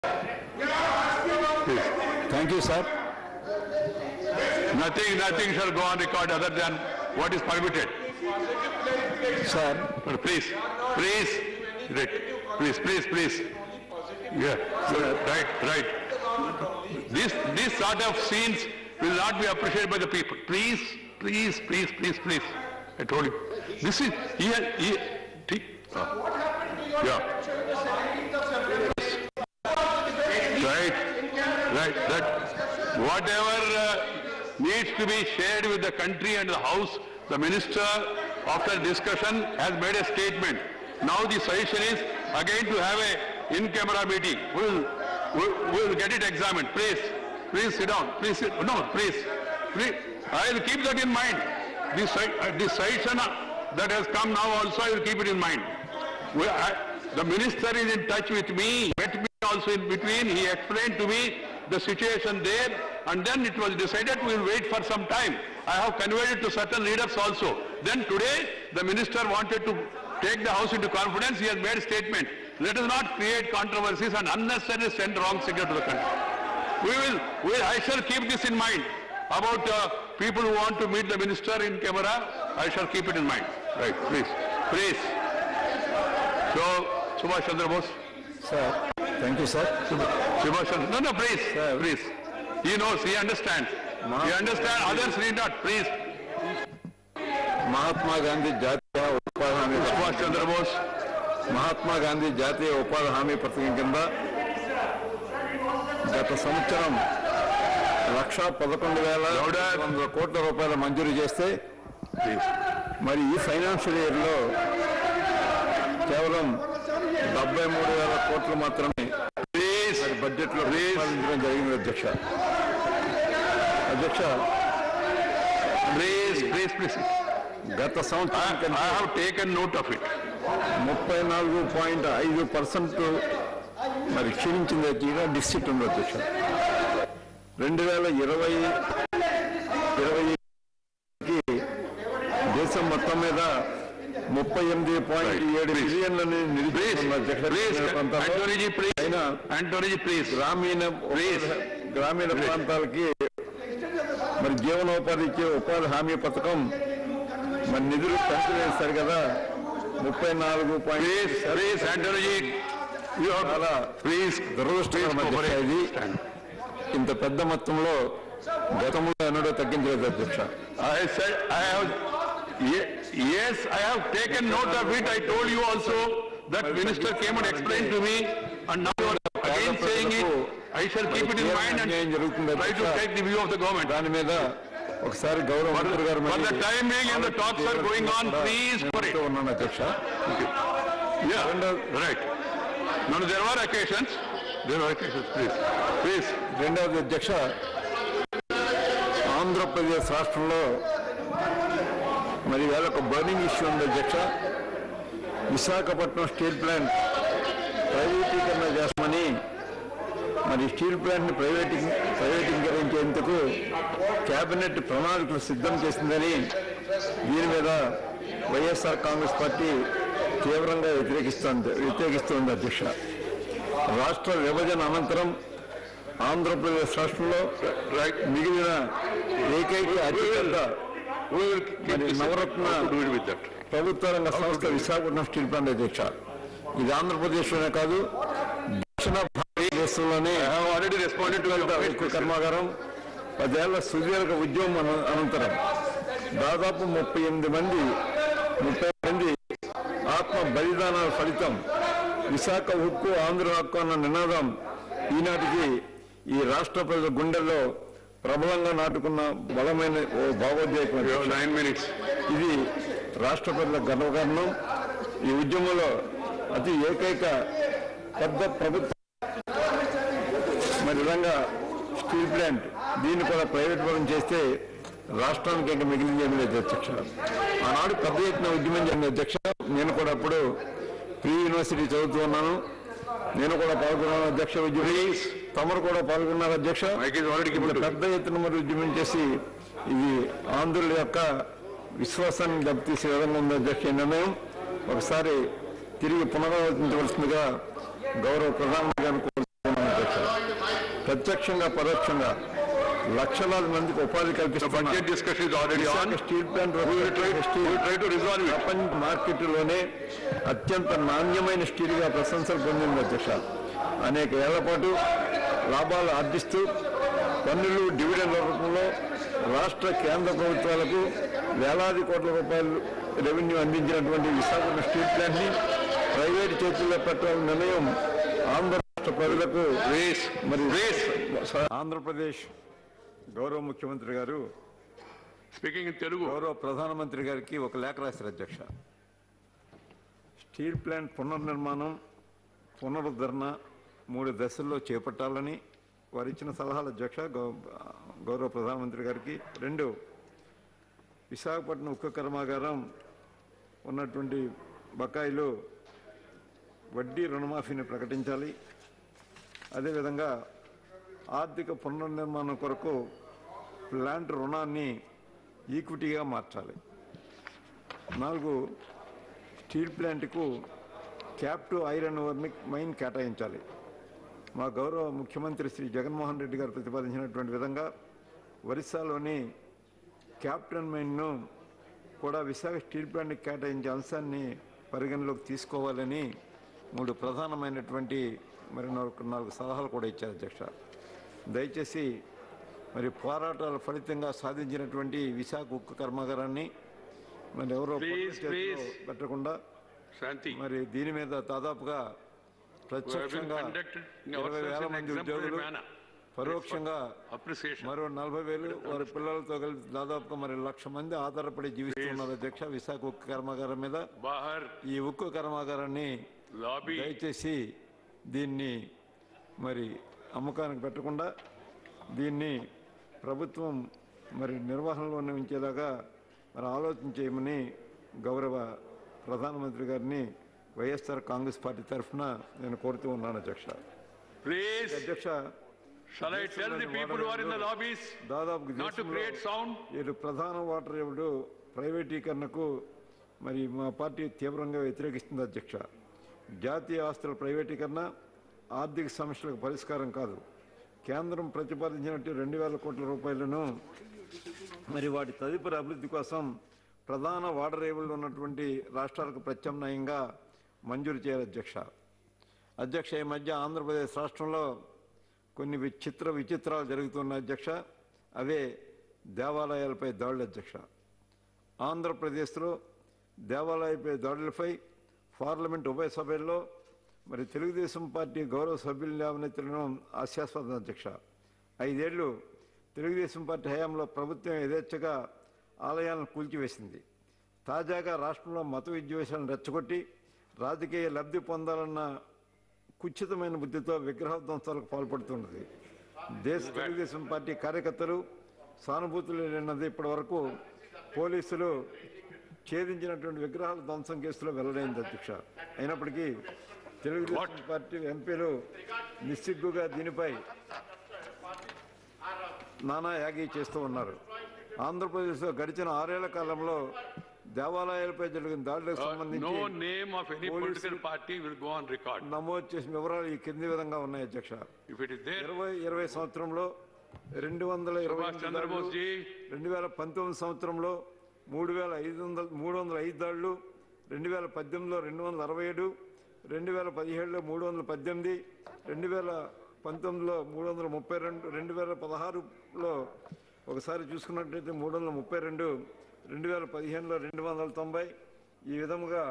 Thank you sir Nothing, nothing shall go on record other than what is permitted. Sir But please, please, right, please, please, please. Yeah, right, right. This, this sort of scenes will not be appreciated by the people. Please, please, please, please, please. I told you. This is, here, here, t- uh, yeah. Right, right, that whatever uh, needs to be shared with the country and the house, the minister, after discussion, has made a statement. Now the suggestion is again to have a in-camera meeting. We'll, we'll, we'll get it examined. Please, please sit down. Please sit, no, please, please. I will keep that in mind. This, sug- uh, this suggestion uh, that has come now also, I will keep it in mind. We, I, the minister is in touch with me, met me also in between, he explained to me the situation there, and then it was decided we will wait for some time. I have conveyed it to certain leaders also. Then today, the minister wanted to take the house into confidence, he has made a statement. Let us not create controversies and unnecessarily send wrong signal to the country. We will, we, I shall keep this in mind about uh, people who want to meet the minister in camera, I shall keep it in mind. Right, please, please. So, Subhash Chandra Bose. Sir thank you sir Subhash Chandra, no, no, please, Sir. please. He knows, he understands. Ma- He understands, others need not, please. Mahatma Gandhi జాతీయ ఉపాధి హామీ Subhash Chandra Bose. Mahatma Gandhi జాతీయ ఉపాధి హామీ పథకం కింద గత సంవత్సరం లక్ష పదకొండు వేల Louder. వందల కోట్ల రూపాయలు మంజూరు చేస్తే Please. మరి ఈ ఫైనాన్షియల్ ఇయర్లో కేవలం డెబ్బై మూడు వేల కోట్లు మాత్రమే Please, మరి బడ్జెట్లో Please. ప్రతిపాదించడం జరిగింది అధ్యక్ష అధ్యక్ష please, please, please. గత సంవత్సరం I, కంటే I have taken note of it. ముప్పై నాలుగు పాయింట్ ఐదు పర్సెంట్ మరి క్షీణించింది అధ్యక్ష డిస్ట్రిక్ట్ ఉంది అధ్యక్ష రెండు వేల ఇరవై ఇరవైకి దేశం మొత్తం మీద ముప్పై ఎనిమిది పాయింట్ ఏడు Please. బిలియన్లని Please, నిలిపిస్తున్న అధ్యక్ష please, గ్రామీణ ప్రాంతాల్లో. Antoniji, please. అయినా Antoniji, please. గ్రామీణ Please. గ్రామీణ ప్రాంతాలకి మరి జీవనోపాధి ఇచ్చే ఉపాధి హామీ పథకం మరి నిధులు పెంచలేస్తారు కదా ముప్పై నాలుగు Please, point please, Antoniji, you have, చాలా please, దురదృష్టకరం please అధ్యక్ష cooperate. ఇది Stand. ఇంత పెద్ద మొత్తంలో గతంలో ఎన్నడూ తగ్గించలేదు అధ్యక్ష I said, I have, ye- yes, I have taken note of it. I told you also that minister came and explained to me and now you are again saying it. I shall keep it in mind అన్యాయం and జరుగుతుంది try to అధ్యక్ష take the view of the government. దాని మీద ఒకసారి గౌరవ For మంత్రి గారు the- for మళ్ళీ the time being and the talks are going on, please నేను for it. చెప్తూ ఉన్నాను అధ్యక్ష Yeah, right. No, no, there were occasions, there were occasions, please, please. రెండవది అధ్యక్ష ఆంధ్రప్రదేశ్ రాష్ట్రంలో మరి వేళ ఒక బర్నింగ్ ఇష్యూ ఉంది అధ్యక్ష విశాఖపట్నం స్టీల్ ప్లాంట్ ప్రైవేటీకరణ చేస్తామని మరి స్టీల్ ప్లాంట్ని ప్రైవేటీ ప్రైవేటీకరించేందుకు కేబినెట్ ప్రణాళికలు సిద్ధం చేసిందని దీని మీద వైఎస్ఆర్ కాంగ్రెస్ పార్టీ తీవ్రంగా వ్యతిరేకిస్తోంది వ్యతిరేకిస్తోంది అధ్యక్ష రాష్ట్ర విభజన అనంతరం ఆంధ్రప్రదేశ్ రాష్ట్రంలో మిగిలిన ఏకైక అతిపెద్ద We will keep మరి this, Navratna how to do it with that. ప్రభుత్వ రంగ సంస్థ విశాఖపట్నం స్టీల్ ప్లాంట్ అధ్యక్ష ఇది ఆంధ్రప్రదేశ్లోనే కాదు దక్షిణ భారతదేశంలోనే I have already responded to your ఉక్కు question. కర్మాగారం పదేళ్ల సుదీర్ఘ ఉద్యమం అన- అనంతరం దాదాపు ముప్పై ఎనిమిది మంది ముప్పై మంది ఆత్మ బలిదానాల ఫలితం విశాఖ ఉక్కు ఆంధ్ర హక్కు అన్న నినాదం ఈనాటికి ఈ రాష్ట్ర ప్రజల గుండెల్లో ప్రబలంగా నాటుకున్న బలమైన ఓ భావోద్వేగం You have nine minutes. ఇది రాష్ట్ర ప్రజల గర్వకారణం ఈ ఉద్యమంలో అతి ఏకైక పెద్ద ప్రభుత్వ మరి విధంగా స్టీల్ ప్లాంట్ దీన్ని కూడా ప్రైవేట్ పరం చేస్తే రాష్ట్రానికి ఇంకా మిగిలింది ఏమీ లేదు అధ్యక్ష ఆనాడు పెద్ద ఎత్తున ఉద్యమం జరిగింది అధ్యక్ష నేను కూడా అప్పుడు ప్రీ యూనివర్సిటీ చదువుతూ ఉన్నాను నేను కూడా పాల్గొన్నాను అధ్యక్ష ఉద్యమం తమరు కూడా పాల్గొన్నారు అధ్యక్ష Mike is already given ఇంత to me. పెద్ద ఎత్తున మరి ఉద్యమం చేసి ఇది ఆంధ్రుల యొక్క విశ్వాసాన్ని దెబ్బతీసే విధంగా ఉంది అధ్యక్ష ఈ నిర్ణయం ఒకసారి తిరిగి పునరాలోచించవలసిందిగా గౌరవ ప్రధానమంత్రి గారిని కోరుతున్నాను ప్రత్యక్షంగా పరోక్షంగా లక్షలాది మందికి ఉపాధి The కల్పిస్తున్న budget discussion is already on. Visakha steel plant We will try, we will try to resolve it. ప్రపంచ మార్కెట్లోనే అత్యంత నాణ్యమైన స్టీల్గా ప్రశంసలు పొందింది అధ్యక్ష అనేక ఏళ్ల పాటు లాభాలు ఆర్జిస్తూ పన్నులు డివిడెండ్ల రూపంలో రాష్ట్ర కేంద్ర ప్రభుత్వాలకు వేలాది కోట్ల రూపాయలు రెవెన్యూ అందించినటువంటి విశాఖపట్నం స్టీల్ ప్లాంట్ని ప్రైవేటు చేతుల్లో పెట్టాలన్న నిర్ణయం ఆంధ్ర రాష్ట్ర ప్రజలకు Raise, మరి raise. ఆంధ్రప్రదేశ్ గౌరవ ముఖ్యమంత్రి గారు Speaking in Telugu. గౌరవ ప్రధానమంత్రి గారికి ఒక లేఖ రాశారు అధ్యక్ష స్టీల్ ప్లాంట్ పునర్నిర్మాణం పునరుద్ధరణ మూడు దశల్లో చేపట్టాలని వారు ఇచ్చిన సలహాలు అధ్యక్ష గౌ- గౌరవ ప్రధానమంత్రి గారికి రెండు విశాఖపట్నం ఉక్కు కర్మాగారం ఉన్నటువంటి బకాయిలు వడ్డీ రుణమాఫీని ప్రకటించాలి అదేవిధంగా ఆర్థిక పునర్నిర్మాణం కొరకు ప్లాంట్ రుణాన్ని ఈక్విటీగా మార్చాలి నాలుగు స్టీల్ ప్లాంట్కు క్యాప్టివ్ ఐరన్ ఓర్ని మైన్ కేటాయించాలి మా గౌరవ ముఖ్యమంత్రి శ్రీ జగన్మోహన్ రెడ్డి గారు ప్రతిపాదించినటువంటి విధంగా ఒరిస్సాలోని క్యాప్టెన్ మైన్ను కూడా విశాఖ స్టీల్ ప్లాంట్కి కేటాయించే అంశాన్ని పరిగణలోకి తీసుకోవాలని మూడు ప్రధానమైనటువంటి మరి నాలుగు నాలుగు సలహాలు కూడా ఇచ్చారు అధ్యక్ష దయచేసి మరి పోరాటాల ఫలితంగా సాధించినటువంటి విశాఖ ఉక్కు కర్మాగారాన్ని మరి ఎవరో Please, పన్ను చేతిలో please. పెట్టకుండా Shanti. మరి దీని మీద దాదాపుగా ప్రత్యక్షంగా conducted ఇరవై వేల ourselves in మంది exemplary ఉద్యోగులు manner. పరోక్షంగా Appreciation. మరో నలభై వేలు వారి పిల్లలతో కలిపి దాదాపుగా మరి లక్ష మంది ఆధారపడి జీవిస్తున్నారు అధ్యక్ష విశాఖ ఉక్కు కర్మాగారం మీద Bahar, ఈ ఉక్కు కర్మాగారాన్ని lobby, దయచేసి దీన్ని మరి అమ్మకానికి పెట్టకుండా దీన్ని ప్రభుత్వం మరి నిర్వహణలోనే ఉంచేలాగా మరి ఆలోచన చేయమని గౌరవ ప్రధానమంత్రి గారిని వైఎస్ఆర్ కాంగ్రెస్ పార్టీ తరఫున నేను కోరుతూ ఉన్నాను అధ్యక్ష please, అధ్యక్ష shall I tell the people who are in the lobbies దాదాపు not to దేశంలో create sound? వీళ్ళు ప్రధాన ఓటర్ ఎవడు ప్రైవేటీకరణకు మరి మా పార్టీ తీవ్రంగా వ్యతిరేకిస్తుంది అధ్యక్ష జాతీయ ఆస్తుల ప్రైవేటీకరణ ఆర్థిక సమస్యలకు పరిష్కారం కాదు కేంద్రం ప్రతిపాదించినట్టు రెండు వేల కోట్ల రూపాయలను మరి వాటి తదుపరి అభివృద్ధి కోసం ప్రధాన వాడరేవుల్లో ఉన్నటువంటి రాష్ట్రాలకు ప్రత్యామ్నాయంగా మంజూరు చేయాలి అధ్యక్ష అధ్యక్ష ఈ మధ్య ఆంధ్రప్రదేశ్ రాష్ట్రంలో కొన్ని విచిత్ర విచిత్రాలు జరుగుతున్నాయి అధ్యక్ష అవే దేవాలయాలపై దాడులు అధ్యక్ష ఆంధ్రప్రదేశ్లో దేవాలయపై దాడులపై పార్లమెంట్ ఉభయ సభల్లో మరి తెలుగుదేశం పార్టీ గౌరవ సభ్యులు లేవనెత్తడం హాస్యాస్పదం అధ్యక్ష ఐదేళ్లు తెలుగుదేశం పార్టీ హయాంలో ప్రభుత్వం యథేచ్ఛగా ఆలయాలను కూల్చివేసింది తాజాగా రాష్ట్రంలో మత విద్వేషాలను రెచ్చగొట్టి రాజకీయ లబ్ధి పొందాలన్న కుచితమైన బుద్ధితో విగ్రహ ధ్వంసాలకు పాల్పడుతున్నది దేశ తెలుగుదేశం పార్టీ కార్యకర్తలు సానుభూతులు లేనది ఇప్పటి వరకు పోలీసులు ఛేదించినటువంటి విగ్రహాల ధ్వంసం కేసులో వెల్లడైంది అధ్యక్ష అయినప్పటికీ తెలుగుదేశం పార్టీ ఎంపీలు నిస్సిగ్గుగా దీనిపై నానా యాగి చేస్తూ ఉన్నారు ఆంధ్రప్రదేశ్లో గడిచిన ఆరేళ్ల కాలంలో దేవాలయాలపై జరిగిన దాడులకు Uh, సంబంధించి No name of any political party will go on record. నమోదు చేసిన వివరాలు ఈ కింది విధంగా ఉన్నాయి అధ్యక్ష If it is there, ఇరవై ఇరవై సంవత్సరంలో రెండు వందల ఇరవై Subhash Chandra Bose ji, రెండు వేల పంతొమ్మిది సంవత్సరంలో మూడు వేల ఐదు వందల మూడు వందల ఐదు దాడులు రెండు వేల పద్దెనిమిదిలో రెండు వందల అరవై ఏడు రెండు వేల పదిహేడులో మూడు వందల పద్దెనిమిది రెండు వేల పంతొమ్మిదిలో మూడు వందల ముప్పై రెండు రెండు వేల పదహారులో ఒకసారి చూసుకున్నట్లయితే మూడు వందల ముప్పై రెండు రెండు వేల పదిహేనులో రెండు వందల తొంభై ఈ విధముగా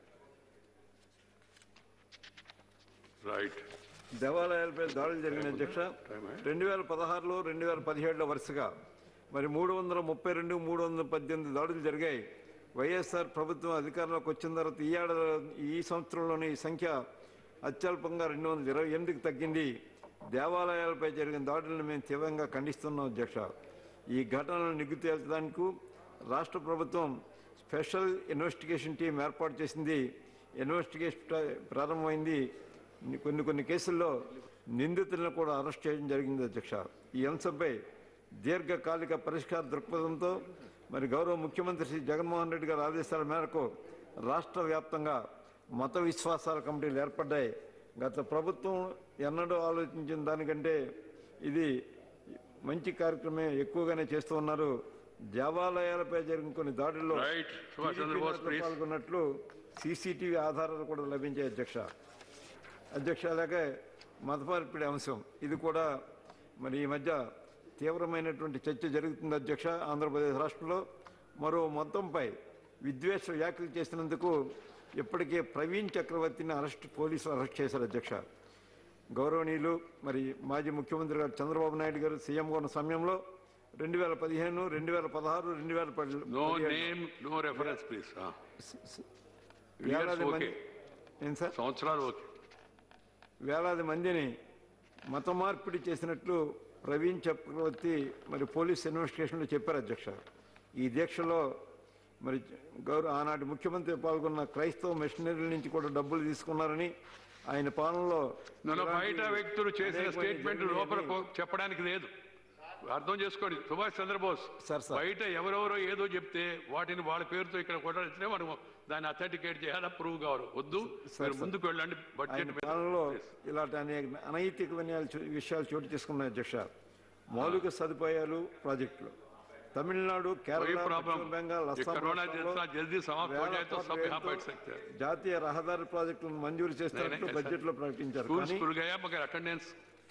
right. దేవాలయాలపై దాడులు జరిగిన అధ్యక్ష రెండు వేల పదహారులో రెండు వేల పదిహేడులో వరుసగా మరి మూడు వందల ముప్పై రెండు మూడు వందల పద్దెనిమిది దాడులు జరిగాయి వైఎస్ఆర్ ప్రభుత్వం అధికారంలోకి వచ్చిన తర్వాత ఈ ఏడాది ఈ సంవత్సరంలోని ఈ సంఖ్య అత్యల్పంగా రెండు వందల ఇరవై ఎనిమిదికి తగ్గింది దేవాలయాలపై జరిగిన దాడులను మేము తీవ్రంగా ఖండిస్తున్నాం అధ్యక్ష ఈ ఘటనలను నిగ్గు తేల్చడానికి రాష్ట్ర ప్రభుత్వం స్పెషల్ ఇన్వెస్టిగేషన్ టీం ఏర్పాటు చేసింది ఇన్వెస్టిగేషన్ ప్ర- ప్రారంభమైంది కొన్ని కొన్ని కేసుల్లో నిందితులను కూడా అరెస్ట్ చేయడం జరిగింది అధ్యక్ష ఈ అంశంపై దీర్ఘకాలిక పరిష్కార దృక్పథంతో మరి గౌరవ ముఖ్యమంత్రి శ్రీ జగన్మోహన్ రెడ్డి గారి ఆదేశాల మేరకు రాష్ట్ర వ్యాప్తంగా మత విశ్వాసాల కమిటీలు ఏర్పడ్డాయి గత ప్రభుత్వం ఎన్నడూ ఆలోచించిన దానికంటే ఇది మంచి కార్యక్రమమే ఎక్కువగానే చేస్తూ ఉన్నారు దేవాలయాలపై జరిగిన కొన్ని దాడుల్లో Right. సుభాష్ TDP చంద్రబోస్, నేతలు please. పాల్గొన్నట్లు సీసీటీవీ ఆధారాలు కూడా లభించాయి అధ్యక్ష అధ్యక్ష అలాగే మత మార్పిడి అంశం ఇది కూడా మరి ఈ మధ్య తీవ్రమైనటువంటి చర్చ జరుగుతుంది అధ్యక్ష ఆంధ్రప్రదేశ్ రాష్ట్రంలో మరో మొత్తంపై విద్వేష వ్యాఖ్యలు చేసినందుకు ఇప్పటికే ప్రవీణ్ చక్రవర్తిని అరెస్ట్ పోలీసులు అరెస్ట్ చేశారు అధ్యక్ష గౌరవనీయులు మరి మాజీ ముఖ్యమంత్రి గారు చంద్రబాబు నాయుడు గారు సీఎంగా ఉన్న సమయంలో రెండు వేల పదిహేను రెండు వేల పదహారు రెండు వేల పది- No పదిహేడు name, no reference, please. Ah. Years వేలాది మంది okay. ఏం సార్ సంవత్సరాలు ఓకే వేలాది మందిని మత మార్పిడి చేసినట్లు ప్రవీణ్ చక్రవర్తి మరి పోలీస్ ఇన్వెస్టిగేషన్లో చెప్పారు అధ్యక్ష ఈ దీక్షలో మరి గౌరవ ఆనాటి ముఖ్యమంత్రి పాల్గొన్న క్రైస్తవ మిషనరీల నుంచి కూడా డబ్బులు తీసుకున్నారని ఆయన పాలనలో నన్ను ఇలాంటి బయట వ్యక్తులు చేసిన అనేకమైన స్టేట్మెంట్ జరిగినాయని- లోపల కో- చెప్పడానికి లేదు అర్థం చేసుకోండి సుభాష్ చంద్రబోస్ సార్, సార్. బయట ఎవరెవరో ఏదో చెప్తే వాటిని వాళ్ళ పేరుతో ఇక్కడ కొట్టాల్సినే మనం దాన్ని అథెంటికేట్ చేయాలా ప్రూవ్ కావాలి వద్దు మీరు ముందుకు వెళ్ళండి బడ్జెట్ ఆయన పాలనలో ఇలాంటి అనేక అనైతిక వినయాలు చో- విషయాలు చోటు చేసుకున్నాయి అధ్యక్ష మౌలిక సదుపాయాలు ప్రాజెక్టులు తమిళనాడు కేరళ ప్రాబ్లం పశ్చిమ బెంగాల్ అస్సాం కరోనా రాష్ట్రాల్లో जितना जल्दी समाप्त हो వేల जाए तो కోట్ల सब यहाँ వ్యయంతో बैठ सकते हैं జాతీయ రహదారి ప్రాజెక్టులను మంజూరు చేస్తున్నట్లు नहीं, బడ్జెట్ లో ప్రకటించారు स्कूल కానీ स्कूल गया मगर अटेंडेंस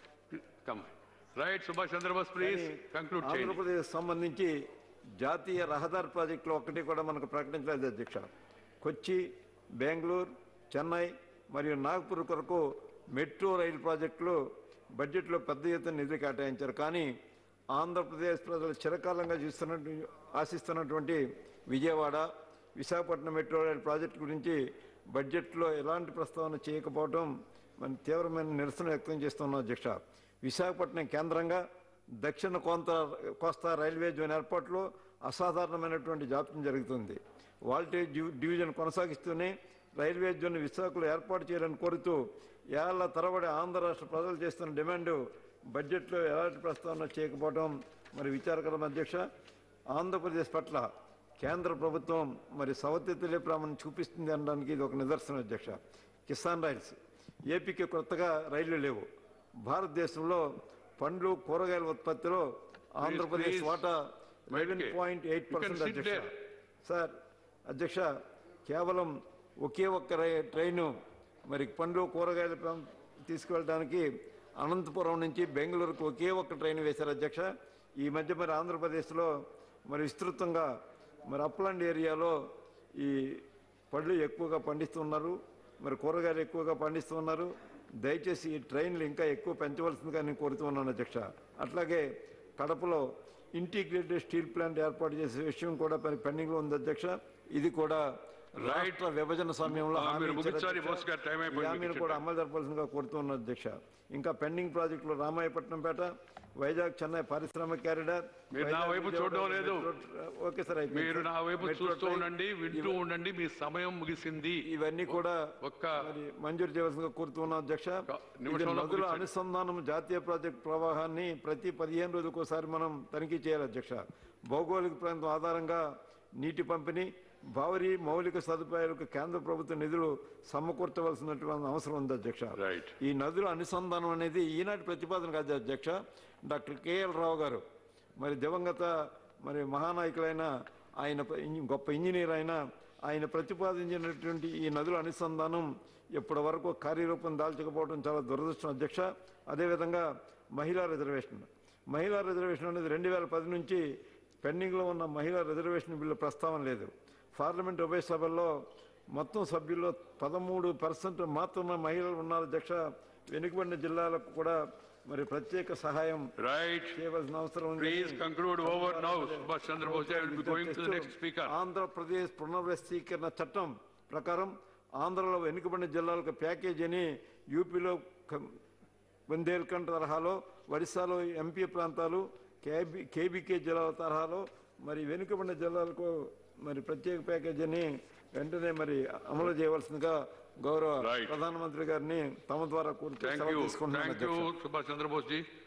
कम right Subhash Chandra Bose please conclude change Andhra Pradesh సంబంధించి జాతీయ రహదారి ప్రాజెక్టులు ఒక్కటి కూడా మనకు ప్రకటించలేదు అధ్యక్ష కొచ్చి బెంగళూరు చెన్నై మరియు నాగ్పూర్ కొరకు మెట్రో రైలు ప్రాజెక్టులు బడ్జెట్లో పెద్ద ఎత్తున నిధులు కేటాయించారు కానీ ఆంధ్రప్రదేశ్ ప్రజలు చిరకాలంగా చూస్తున్నట్టు ఆశిస్తున్నటువంటి విజయవాడ విశాఖపట్నం మెట్రో రైలు ప్రాజెక్టు గురించి బడ్జెట్లో ఎలాంటి ప్రస్తావన చేయకపోవడం మన తీవ్రమైన నిరసన వ్యక్తం చేస్తున్నాం అధ్యక్ష విశాఖపట్నం కేంద్రంగా దక్షిణ కోంత కోస్తా రైల్వే జోన్ ఏర్పాటులో అసాధారణమైనటువంటి జాప్యం జరుగుతుంది వాల్టేజ్ డివి- డివిజన్ కొనసాగిస్తూనే రైల్వే జోన్ విశాఖలో ఏర్పాటు చేయాలని కోరుతూ ఏళ్ల తరబడి ఆంధ్ర రాష్ట్ర ప్రజలు చేస్తున్న డిమాండ్ బడ్జెట్లో ఎలాంటి ప్రస్తావన చేయకపోవడం మరి విచారకరం అధ్యక్ష ఆంధ్రప్రదేశ్ పట్ల కేంద్ర ప్రభుత్వం మరి సవతితులే ప్రేమను చూపిస్తుంది అనడానికి ఇది ఒక నిదర్శనం అధ్యక్ష కిసాన్ రైల్స్ ఏపీకి కొత్తగా రైళ్లు లేవు భారతదేశంలో పండ్లు కూరగాయల ఉత్పత్తిలో ఆంధ్రప్రదేశ్ please. వాటా లెవెన్ బయటికి. Point eight You can percent sit అధ్యక్ష there. సార్ అధ్యక్ష కేవలం ఒకే ఒక్క రై- ట్రైను మరి పండ్లు కూరగాయలు పం- తీసుకువెళ్ళడానికి అనంతపురం నుంచి బెంగళూరుకు ఒకే ఒక్క ట్రైన్ వేశారు అధ్యక్ష ఈ మధ్య మరి ఆంధ్రప్రదేశ్లో మరి విస్తృతంగా మరి అప్లాండ్ ఏరియాలో ఈ పళ్ళు ఎక్కువగా పండిస్తున్నారు మరి కూరగాయలు ఎక్కువగా పండిస్తున్నారు దయచేసి ఈ ట్రైన్లు ఇంకా ఎక్కువ పెంచవలసిందిగా నేను కోరుతున్నాను అధ్యక్ష అట్లాగే కడపలో ఇంటిగ్రేటెడ్ స్టీల్ ప్లాంట్ ఏర్పాటు చేసే విషయం కూడా మరి పెండింగ్లో ఉంది అధ్యక్ష ఇది కూడా రాష్ట్ర విభజన సమయంలో ఆ, హామీ మీరు ఇచ్చారు ముగించాలి, అధ్యక్ష. బోస్ గారు, టైం అయిపోయింది, ఈ హామీని మీకు కూడా అమలు జరపాల్సిందిగా కోరుతున్నారు అధ్యక్ష ఇంకా పెండింగ్ ప్రాజెక్టులు రామాయపట్నంపేట వైజాగ్ చెన్నై పారిశ్రామిక క్యారిడార్ మీరు నా వైజాగ్ వైపు విజయవాడ చూడడం లేదు. మెట్రో- ఓకే సార్ అయిపోయింది మీరు సార్. నా వైపు మెట్రో చూస్తూ ట్రైన్ ఉండండి వింటూ ఉండండి మీ సమయం ముగిసింది ఇవన్నీ కూడా ఒక్క మరి మంజూరు చేయవలసిందిగా కోరుతున్నాం అధ్యక్ష ఒక ఇది నిమిషంలో నదుల ముగించండి. అనుసంధానం జాతీయ ప్రాజెక్ట్ ప్రవాహాన్ని ప్రతి పదిహేను రోజులకు ఒకసారి మనం తనిఖీ చేయాలి అధ్యక్ష భౌగోళిక ప్రాంతం ఆధారంగా నీటి పంపిణీ భావరి మౌలిక సదుపాయాలకు కేంద్ర ప్రభుత్వ నిధులు సమకూర్చవలసినటువంటి అవసరం ఉంది అధ్యక్ష Right. ఈ నదుల అనుసంధానం అనేది ఈనాటి ప్రతిపాదన కాదు అధ్యక్ష డాక్టర్ కేఎల్ రావు గారు మరి దివంగత మరి మహానాయకులైన ఆయన ప- ఇంజ- గొప్ప ఇంజనీర్ అయిన ఆయన ప్రతిపాదించినటువంటి ఈ నదుల అనుసంధానం ఇప్పటి వరకు కార్యరూపం దాల్చకపోవడం చాలా దురదృష్టం అధ్యక్ష అదేవిధంగా మహిళా రిజర్వేషన్ మహిళా రిజర్వేషన్ అనేది రెండు వేల పది నుంచి పెండింగ్లో ఉన్న మహిళా రిజర్వేషన్ బిల్లు ప్రస్తావన లేదు పార్లమెంట్ ఉభయ సభల్లో మొత్తం సభ్యుల్లో పదమూడు పర్సెంట్ మాత్రమే మహిళలు ఉన్నారు అధ్యక్ష వెనుకబడిన జిల్లాలకు కూడా మరి ప్రత్యేక సహాయం రైట్ చేయవలసిన అవసరం ఉంది please conclude over now Subhash Chandrabose I will be going to the next speaker Andhra Pradesh పునర్వ్యవస్థీకరణ చట్టం ప్రకారం ఆంధ్రలో వెనుకబడిన జిల్లాలకు ప్యాకేజ్ అని యూపీలో క- బుందేల్ఖండ్ తరహాలో ఒడిశాలో ఎంపీ ప్రాంతాలు కేబీ కేబీకే జిల్లాల తరహాలో మరి వెనుకబడిన జిల్లాలకు మరి ప్రత్యేక ప్యాకేజ్ అని వెంటనే మరి అమలు చేయవలసిందిగా గౌరవ Right. ప్రధానమంత్రి గారిని తమ ద్వారా కోరుతూ థ్యాంక్ సెలవు యూ తీసుకుంటున్నాను థ్యాంక్ యూ అధ్యక్ష. సుభాష్ చంద్రబోస్ జీ